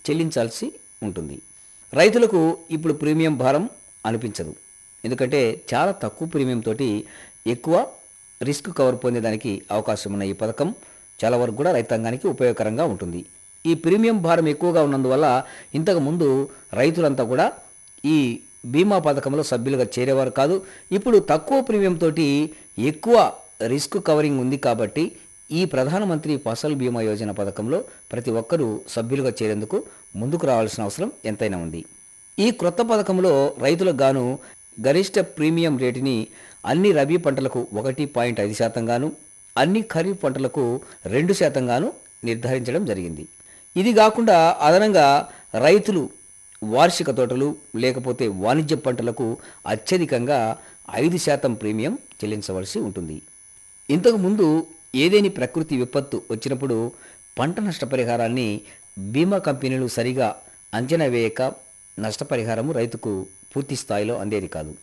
చెల్లించాల్సి ఉంటుంది రైతులకు ఇప్పుడు ప్రీమియం భారం అనిపించదు ఎందుకంటే చాలా తక్కువ ప్రీమియం తోటి ఎక్కువ రిస్క్ కవర్ పొందేదానికి అవకాశం ఉన్న ఈ పథకం చాలా వరకు కూడా రైతాంగానికి ఉపయోగకరంగా ఉంటుంది ఈ ప్రీమియం భారం ఎక్కువగా ఉన్నందువల్ల ఇంతకు ముందు రైతులంతా కూడా ఈ బీమా పథకంలో సభ్యులుగా చేరేవారు కాదు ఇప్పుడు తక్కువ ప్రీమియం తోటి ఎక్కువ రిస్క్ కవరింగ్ ఉంది కాబట్టి ఈ ప్రధానమంత్రి ఫసల్ బీమా యోజన పథకంలో ప్రతి ఒక్కరూ సభ్యులుగా చేరేందుకు ముందుకు రావాల్సిన అవసరం ఎంతైనా ఉంది ఈ క్రొత్త పథకంలో రైతులకు గాను గరిష్ట ప్రీమియం రేటుని అన్ని రబీ పంటలకు ఒకటి పాయింట్ ఐదు శాతంగాను అన్ని ఖరీఫ్ పంటలకు రెండు శాతంగాను నిర్ధారించడం జరిగింది ఇది కాకుండా అదనంగా రైతులు వార్షిక తోటలు లేకపోతే వాణిజ్య పంటలకు అత్యధికంగా ఐదు శాతం ప్రీమియం చెల్లించవలసి ఉంటుంది ఇంతకు ముందు ఏదేని ప్రకృతి విపత్తు వచ్చినప్పుడు పంట నష్టపరిహారాన్ని బీమా కంపెనీలు సరిగా అంచనా వేయక నష్టపరిహారము రైతుకు పూర్తి స్థాయిలో అందేది కాదు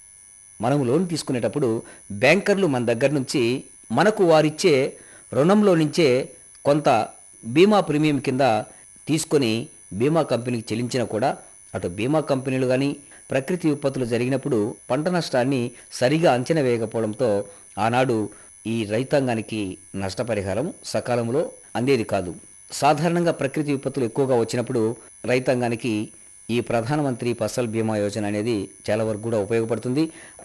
మనం లోన్ తీసుకునేటప్పుడు బ్యాంకర్లు మన దగ్గర నుంచి మనకు వారిచ్చే రుణంలో నుంచే కొంత బీమా ప్రీమియం కింద తీసుకొని బీమా కంపెనీకి చెల్లించినా కూడా అటు బీమా కంపెనీలు కానీ ప్రకృతి విపత్తులు జరిగినప్పుడు పంట నష్టాన్ని సరిగా అంచనా వేయకపోవడంతో ఆనాడు ఈ రైతాంగానికి నష్టపరిహారం సకాలంలో అందేది కాదు సాధారణంగా ప్రకృతి విపత్తులు ఎక్కువగా వచ్చినప్పుడు రైతాంగానికి ఈ ప్రధానమంత్రి ఫసల్ బీమా యోజన అనేది చాలా వరకు కూడా ఉపయోగపడుతుంది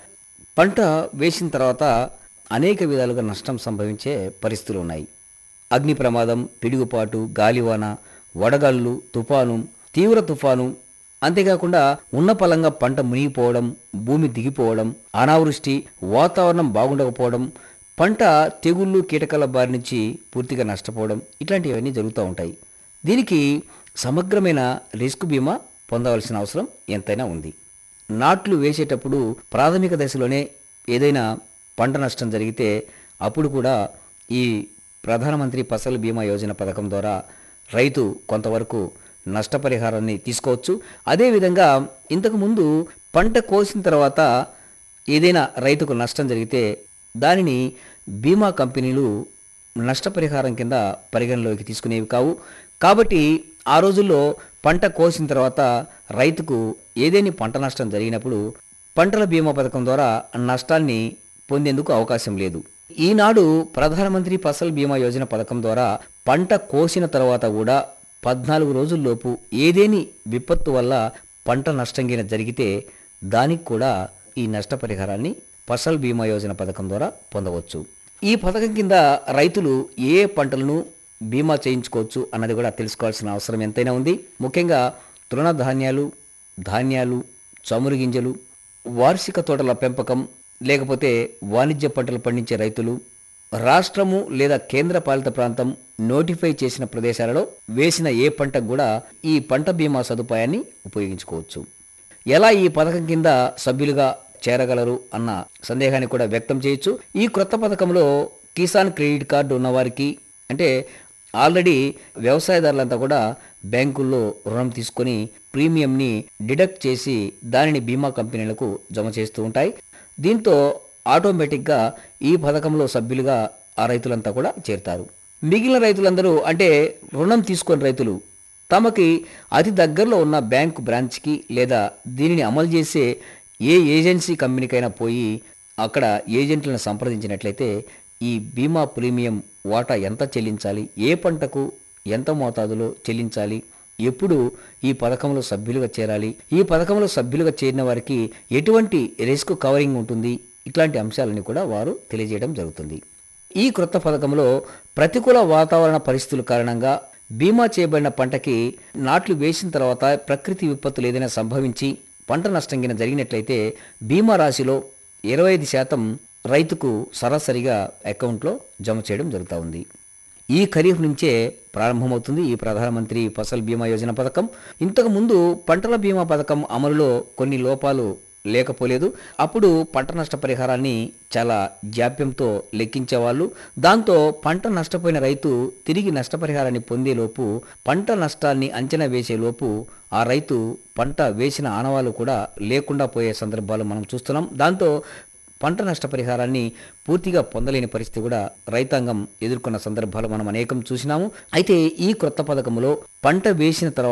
పంట వేసిన తర్వాత అనేక విధాలుగా నష్టం సంభవించే పరిస్థితులు ఉన్నాయి అగ్ని ప్రమాదం పిడుగుపాటు గాలివాన వడగాళ్ళు తుఫాను తీవ్ర తుఫాను అంతేకాకుండా ఉన్న పలంగా పంట మునిగిపోవడం భూమి దిగిపోవడం అనావృష్టి వాతావరణం బాగుండకపోవడం పంట తెగుళ్ళు కీటకాల బారి నుంచి పూర్తిగా నష్టపోవడం ఇట్లాంటివన్నీ జరుగుతూ ఉంటాయి దీనికి సమగ్రమైన రిస్క్ బీమా పొందవలసిన అవసరం ఎంతైనా ఉంది నాట్లు వేసేటప్పుడు ప్రాథమిక దశలోనే ఏదైనా పంట నష్టం జరిగితే అప్పుడు కూడా ఈ ప్రధానమంత్రి ఫసల్ బీమా యోజన పథకం ద్వారా రైతు కొంతవరకు నష్టపరిహారాన్ని తీసుకోవచ్చు అదేవిధంగా ఇంతకుముందు పంట కోసిన తర్వాత ఏదైనా రైతుకు నష్టం జరిగితే దానిని బీమా కంపెనీలు నష్టపరిహారం కింద పరిగణలోకి తీసుకునేవి కావు కాబట్టి ఆ రోజుల్లో పంట కోసిన తర్వాత రైతుకు ఏదేని పంట నష్టం జరిగినప్పుడు పంటల బీమా పథకం ద్వారా నష్టాన్ని పొందేందుకు అవకాశం లేదు ఈనాడు ప్రధానమంత్రి ఫసల్ బీమా యోజన పథకం ద్వారా పంట కోసిన తర్వాత కూడా పద్నాలుగు రోజుల్లోపు ఏదేని విపత్తు వల్ల పంట నష్టం గిన జరిగితే దానికి కూడా ఈ నష్టపరిహారాన్ని ఫసల్ బీమా యోజన పథకం ద్వారా పొందవచ్చు ఈ పథకం కింద రైతులు ఏ పంటలను బీమా చేయించుకోవచ్చు అన్నది కూడా తెలుసుకోవాల్సిన అవసరం ఎంతైనా ఉంది ముఖ్యంగా తృణధాన్యాలు ధాన్యాలు చమురు గింజలు వార్షిక తోటల పెంపకం లేకపోతే వాణిజ్య పంటలు పండించే రైతులు రాష్ట్రము లేదా కేంద్ర పాలిత ప్రాంతం నోటిఫై చేసిన ప్రదేశాలలో వేసిన ఏ పంటకు కూడా ఈ పంట బీమా సదుపాయాన్ని ఉపయోగించుకోవచ్చు ఎలా ఈ పథకం కింద సభ్యులుగా చేరగలరు అన్న సందేహాన్ని కూడా వ్యక్తం చేయొచ్చు ఈ క్రొత్త పథకంలో కిసాన్ క్రెడిట్ కార్డు ఉన్నవారికి అంటే ఆల్రెడీ వ్యవసాయదారులంతా కూడా బ్యాంకుల్లో రుణం తీసుకొని ప్రీమియంని డిడక్ట్ చేసి దానిని బీమా కంపెనీలకు జమ చేస్తూ ఉంటాయి దీంతో ఆటోమేటిక్గా ఈ పథకంలో సభ్యులుగా ఆ రైతులంతా కూడా చేరుతారు మిగిలిన రైతులందరూ అంటే రుణం తీసుకొని రైతులు తమకి అతి దగ్గరలో ఉన్న బ్యాంకు బ్రాంచ్కి లేదా దీనిని అమలు చేసే ఏ ఏజెన్సీ కంపెనీకైనా పోయి అక్కడ ఏజెంట్లను సంప్రదించినట్లయితే ఈ బీమా ప్రీమియం వాటా ఎంత చెల్లించాలి ఏ పంటకు ఎంత మోతాదులో చెల్లించాలి ఎప్పుడు ఈ పథకంలో సభ్యులుగా చేరాలి ఈ పథకంలో సభ్యులుగా చేరిన వారికి ఎటువంటి రిస్క్ కవరింగ్ ఉంటుంది ఇట్లాంటి అంశాలని కూడా వారు తెలియజేయడం జరుగుతుంది ఈ క్రొత్త పథకంలో ప్రతికూల వాతావరణ పరిస్థితుల కారణంగా బీమా చేయబడిన పంటకి నాట్లు వేసిన తర్వాత ప్రకృతి విపత్తులు ఏదైనా సంభవించి పంట నష్టం కింద జరిగినట్లయితే బీమా రాశిలో ఇరవై ఐదు శాతం రైతుకు సరాసరిగా అకౌంట్లో జమ చేయడం జరుగుతూ ఉంది ఈ ఖరీఫ్ నుంచే ప్రారంభమవుతుంది ఈ ప్రధానమంత్రి ఫసల్ బీమా యోజన పథకం ఇంతకు ముందు పంటల బీమా పథకం అమలులో కొన్ని లోపాలు లేకపోలేదు అప్పుడు పంట నష్ట పరిహారాన్ని చాలా జాప్యంతో లెక్కించేవాళ్ళు దాంతో పంట నష్టపోయిన రైతు తిరిగి నష్టపరిహారాన్ని పొందేలోపు పంట నష్టాన్ని అంచనా వేసేలోపు ఆ రైతు పంట వేసిన ఆనవాళ్ళు కూడా లేకుండా పోయే సందర్భాలు మనం చూస్తున్నాం దాంతో పంట నష్టపరిహారాన్ని పూర్తిగా పొందలేని పరిస్థితి కూడా రైతాంగం ఎదుర్కొన్న సందర్భాలు మనం అనేకం చూసినాము అయితే ఈ క్రొత్త పథకంలో పంట వేసిన తర్వాత